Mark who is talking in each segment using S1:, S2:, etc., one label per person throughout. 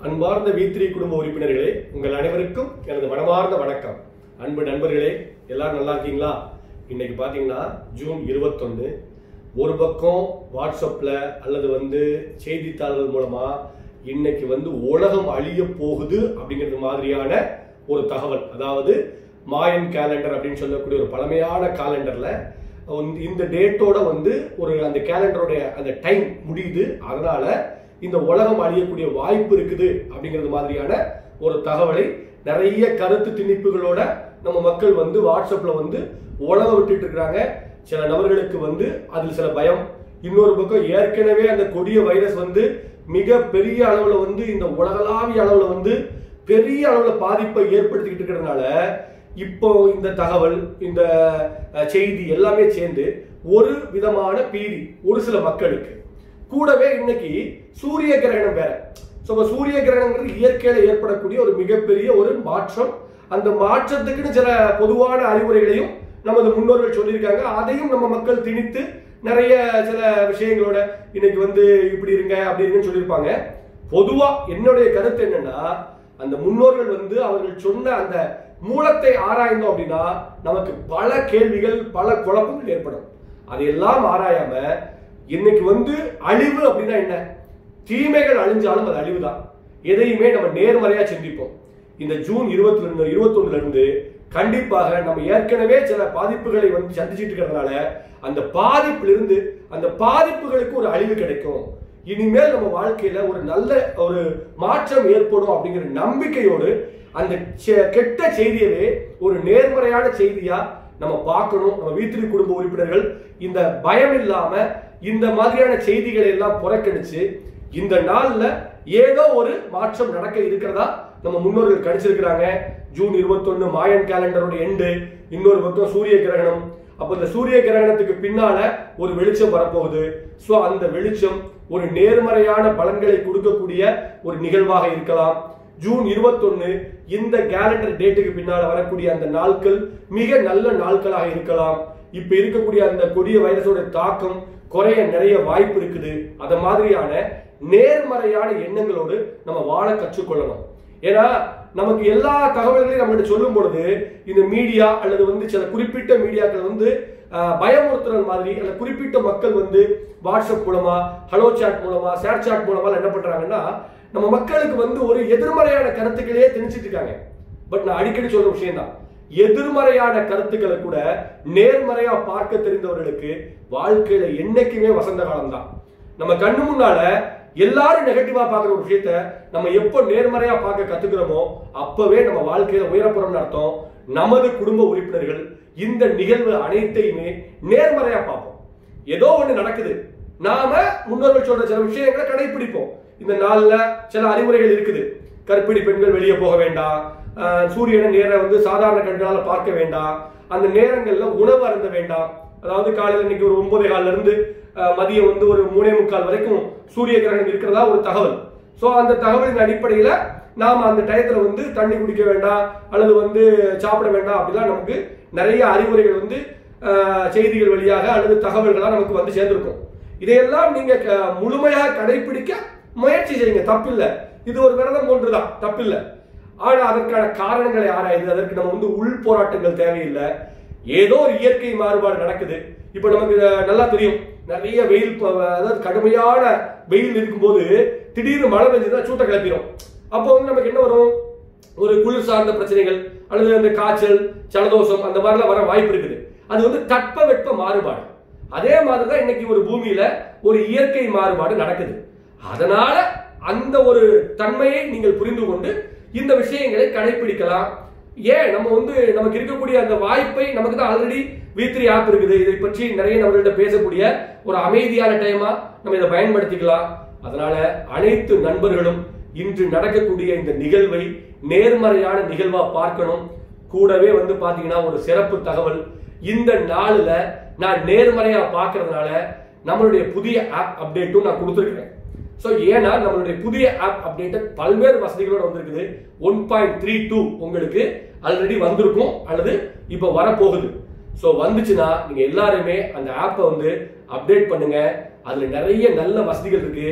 S1: அன்பார்ந்த வீத்திரி குடும்ப உறுப்பினர்களே உங்கள் அனைவருக்கும் எனது மனமார்ந்த வணக்கம் அன்பு நண்பர்களே எல்லாரும் நல்லா இருக்கீங்களா இன்னைக்கு பாத்தீங்கன்னா ஜூன் இருபத்தொன்னு ஒரு பக்கம் வாட்ஸ்அப்ல அல்லது வந்து செய்தித்தாள்கள் மூலமா இன்னைக்கு வந்து உலகம் அழிய போகுது அப்படிங்கிறது மாதிரியான ஒரு தகவல் அதாவது மாயன் கேலண்டர் அப்படின்னு சொல்லக்கூடிய ஒரு பழமையான காலண்டர்ல வந்து இந்த டேட்டோட வந்து ஒரு அந்த கேலண்டரோட அந்த டைம் முடியுது அதனால இந்த உலகம் அழியக்கூடிய வாய்ப்பு இருக்குது அப்படிங்கிறது மாதிரியான ஒரு தகவலை நிறைய கருத்து திணிப்புகளோட நம்ம மக்கள் வந்து வாட்ஸ்அப்ல வந்து உலக விட்டுட்டு இருக்காங்க சில நபர்களுக்கு வந்து அதில் சில பயம் இன்னொரு பக்கம் ஏற்கனவே அந்த கொடிய வைரஸ் வந்து மிக பெரிய அளவுல வந்து இந்த உலகளாவிய அளவுல வந்து பெரிய அளவுல பாதிப்பை ஏற்படுத்திக்கிட்டு இருக்கிறதுனால இப்போ இந்த தகவல் இந்த அஹ், செய்தி எல்லாமே சேர்ந்து ஒரு விதமான பீதி ஒரு சில மக்களுக்கு கூடவே இன்னைக்கு சூரிய கிரகணம் வேற ஸோ இப்போ சூரிய கிரகணங்கிறது இயற்கையில ஏற்படக்கூடிய ஒரு மிகப்பெரிய ஒரு மாற்றம் அந்த மாற்றத்துக்குன்னு சில பொதுவான அறிவுரைகளையும் நமது முன்னோர்கள் சொல்லியிருக்காங்க அதையும் நம்ம மக்கள் திணித்து நிறைய சில விஷயங்களோட இன்னைக்கு வந்து இப்படி இருங்க அப்படி இருங்கன்னு சொல்லியிருப்பாங்க பொதுவா என்னுடைய கருத்து என்னன்னா அந்த முன்னோர்கள் வந்து அவர்கள் சொன்ன அந்த மூலத்தை ஆராய்ந்தோம் அப்படின்னா நமக்கு பல கேள்விகள் பல குழப்பங்கள் ஏற்படும் அதையெல்லாம் ஆராயாம இன்னைக்கு வந்து அழிவு அப்படின்னா என்ன தீமைகள் அழிஞ்சாலும் அது அழிவு தான் எதையுமே நம்ம நேர்மறையா சிந்திப்போம் இந்த ஜூன் இருபத்தி ரெண்டு இருபத்தொன்னுல இருந்து கண்டிப்பாக நம்ம ஏற்கனவே சில பாதிப்புகளை வந்து சந்திச்சுட்டு இருக்கிறதுனால அந்த பாதிப்பிலிருந்து அந்த பாதிப்புகளுக்கு ஒரு அழிவு கிடைக்கும் இனிமேல் நம்ம வாழ்க்கையில ஒரு நல்ல ஒரு மாற்றம் ஏற்படும் அப்படிங்கிற நம்பிக்கையோடு அந்த செ- கெட்ட செய்தியவே ஒரு நேர்மறையான செய்தியா நம்ம பார்க்கணும் நம்ம வீட்டில் குடும்ப உறுப்பினர்கள் இந்த பயம் இல்லாம இந்த மாதிரியான செய்திகளை எல்லாம் புறக்கணிச்சு இந்த நாள்ல ஏதோ ஒரு மாற்றம் நடக்க இருக்கிறதா நம்ம முன்னோர்கள் கணிச்சிருக்கிறாங்க ஜூன் 21 மாயன் கேலண்டரோட எண்டு இன்னொரு பக்கம் சூரிய கிரகணம் அப்ப இந்த சூரிய கிரகணத்துக்கு பின்னால ஒரு வெளிச்சம் வரப்போகுது சோ அந்த வெளிச்சம் ஒரு நேர்மறையான பலன்களை கொடுக்கக்கூடிய ஒரு நிகழ்வாக இருக்கலாம் ஜூன் 21 இந்த கேலண்டர் டேட்டுக்கு பின்னால வரக்கூடிய அந்த நாட்கள் மிக நல்ல நாட்களாக இருக்கலாம் இப்ப இருக்கக்கூடிய அந்த கொடிய வைரஸோட தாக்கம் குறைய நிறைய வாய்ப்பு இருக்குது அத மாதிரியான நேர்மறையான எண்ணங்களோடு நம்ம வாழ கற்றுக்கொள்ளணும் ஏன்னா நமக்கு எல்லா தகவல்களையும் நம்மகிட்ட சொல்லும் பொழுது இந்த மீடியா அல்லது வந்து சில குறிப்பிட்ட மீடியாக்கள் வந்து அஹ், பயமுறுத்துறது மாதிரி அல்லது குறிப்பிட்ட மக்கள் வந்து வாட்ஸ்அப் மூலமா ஹலோ சாட் மூலமா ஷேர் சாட் மூலமா என்ன பண்றாங்கன்னா நம்ம மக்களுக்கு வந்து ஒரு எதிர்மறையான கருத்துக்களையே திணிச்சிட்டு இருக்காங்க பட் நான் அடிக்கடி சொல்ற விஷயம் தான் எதிர்மறையான கருத்துக்களை கூட நேர்மறையா பார்க்க தெரிந்தவர்களுக்கு வாழ்க்கையில என்னைக்குமே வசந்த காலம் தான் நம்ம கண்ணு முன்னால எல்லாரும் நெகட்டிவா பார்க்குற ஒரு விஷயத்த நம்ம எப்போ நேர்மறையா பார்க்க கத்துக்கிறோமோ அப்பவே நம்ம வாழ்க்கையில உயரப்புறம்னு அர்த்தம் நமது குடும்ப உறுப்பினர்கள் இந்த நிகழ்வு அனைத்தையுமே நேர்மறையா பார்ப்போம் ஏதோ ஒண்ணு நடக்குது நாம முன்னோர்கள் சொல்ற சில விஷயங்களை கடைபிடிப்போம் இந்த நாள்ல சில அறிவுரைகள் இருக்குது கர்ப்பிணி பெண்கள் வெளியே போக வேண்டாம் ஆஹ் சூரியனை நேர வந்து சாதாரண கண்களால பார்க்க வேண்டாம் அந்த நேரங்கள்ல உணவு அருந்த வேண்டாம் அதாவது காலையில இன்னைக்கு ஒரு ஒன்பதே கால்ல இருந்து ஆஹ் மதியம் வந்து ஒரு மூணே முக்கால் வரைக்கும் சூரிய கிரகணம் இருக்கிறதா ஒரு தகவல் சோ அந்த தகவலின் அடிப்படையில நாம அந்த டயத்துல வந்து தண்ணி குடிக்க வேண்டாம் அல்லது வந்து சாப்பிட வேண்டாம் அப்படிலாம் நமக்கு நிறைய அறிவுரைகள் வந்து ஆஹ் செய்திகள் வழியாக அல்லது தகவல்களா நமக்கு வந்து சேர்ந்திருக்கும் இதையெல்லாம் நீங்க க- முழுமையாக கடைபிடிக்க முயற்சி செய்யுங்க தப்பில்லை இது ஒரு விரதம் ஒன்றுதான் தப்பில்லை ஆனா அதற்கான காரணங்களை ஆராயுது அதற்கு நம்ம வந்து உள் போராட்டங்கள் தேவையில்லை ஏதோ ஒரு இயற்கை மாறுபாடு நடக்குது இப்ப நமக்கு அஹ், நல்லா தெரியும் நிறைய வெயில் ப- அதாவது கடுமையான வெயில் இருக்கும்போது திடீர்னு மழை பெஞ்சதுன்னா சூட்டை கிளப்பிடும் அப்போ வந்து நமக்கு என்ன வரும் ஒரு குளிர் சார்ந்த பிரச்சனைகள் அல்லது அந்த காய்ச்சல் ஜலதோஷம் அந்த மாதிரிலாம் வர வாய்ப்பு இருக்குது அது வந்து தட்ப வெட்ப மாறுபாடு அதே மாதிரி தான் இன்னைக்கு ஒரு பூமியில ஒரு இயற்கை மாறுபாடு நடக்குது அதனால அந்த ஒரு தன்மையை நீங்கள் புரிந்து கொண்டு இந்த விஷயங்களை கடைபிடிக்கலாம் ஏன் நம்ம வந்து நமக்கு இருக்கக்கூடிய அந்த வாய்ப்பை நமக்கு தான் ஆல்ரெடி வீத்ரி ஆப் இருக்குது இதை பற்றி நிறைய நம்மள்கிட்ட பேசக்கூடிய ஒரு அமைதியான டைமா நம்ம இதை பயன்படுத்திக்கலாம் அதனால அனைத்து நண்பர்களும் இன்று நடக்கக்கூடிய இந்த நிகழ்வை நேர்மறையான நிகழ்வா பார்க்கணும் கூடவே வந்து பாத்தீங்கன்னா ஒரு சிறப்பு தகவல் இந்த நாளுல நான் நேர்மறையா பார்க்கறதுனால நம்மளுடைய புதிய ஆப் அப்டேட்டும் நான் கொடுத்துருக்கிறேன் ஸோ ஏன்னா நம்மளுடைய புதிய ஆப் அப்டேட் பல்வேறு வசதிகளோட வந்திருக்குது ஒன் பாயிண்ட் த்ரீ டூ உங்களுக்கு ஆல்ரெடி வந்திருக்கும் அல்லது இப்போ வரப்போகுது ஸோ வந்துச்சுன்னா நீங்க எல்லாருமே அந்த ஆப்பை வந்து அப்டேட் பண்ணுங்க அதுல நிறைய நல்ல வசதிகள் இருக்கு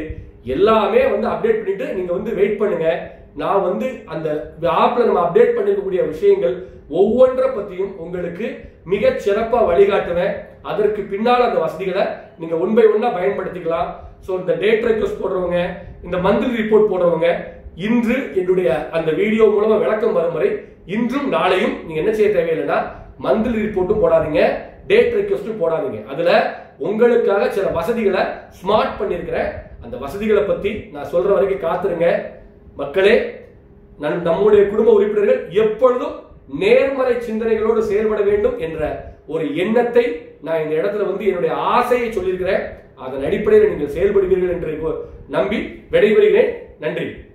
S1: எல்லாமே வந்து அப்டேட் பண்ணிட்டு நீங்க வந்து வெயிட் பண்ணுங்க நான் வந்து அந்த ஆப்ல நம்ம அப்டேட் பண்ணிருக்கக்கூடிய விஷயங்கள் ஒவ்வொன்றை பத்தியும் உங்களுக்கு மிக சிறப்பா வழிகாட்டுவேன் அதற்கு பின்னால் அந்த வசதிகளை நீங்க ஒன் பை ஒன்னா பயன்படுத்திக்கலாம் ஸோ இந்த டேட் ரெக்வஸ்ட் போடுறவங்க இந்த மந்த்லி ரிப்போர்ட் போடுறவங்க இன்று என்னுடைய அந்த வீடியோ மூலமா விளக்கம் வரும் வரை இன்றும் நாளையும் நீங்க என்ன செய்ய தேவையில்லைன்னா மந்த்லி ரிப்போர்ட்டும் போடாதீங்க டேட் ரெக்வஸ்ட்டும் போடாதீங்க அதுல உங்களுக்காக சில வசதிகளை ஸ்மார்ட் பண்ணியிருக்கிறேன் அந்த வசதிகளை பத்தி நான் சொல்ற வரைக்கும் காத்துருங்க மக்களே நம் நம்முடைய குடும்ப உறுப்பினர்கள் எப்பொழுதும் நேர்மறை சிந்தனைகளோடு செயல்பட வேண்டும் என்ற ஒரு எண்ணத்தை நான் இந்த இடத்துல வந்து என்னுடைய ஆசையை சொல்லியிருக்கிறேன் அதன் அடிப்படையில் நீங்கள் செயல்படுவீர்கள் என்று நம்பி விடைபெறுகிறேன் நன்றி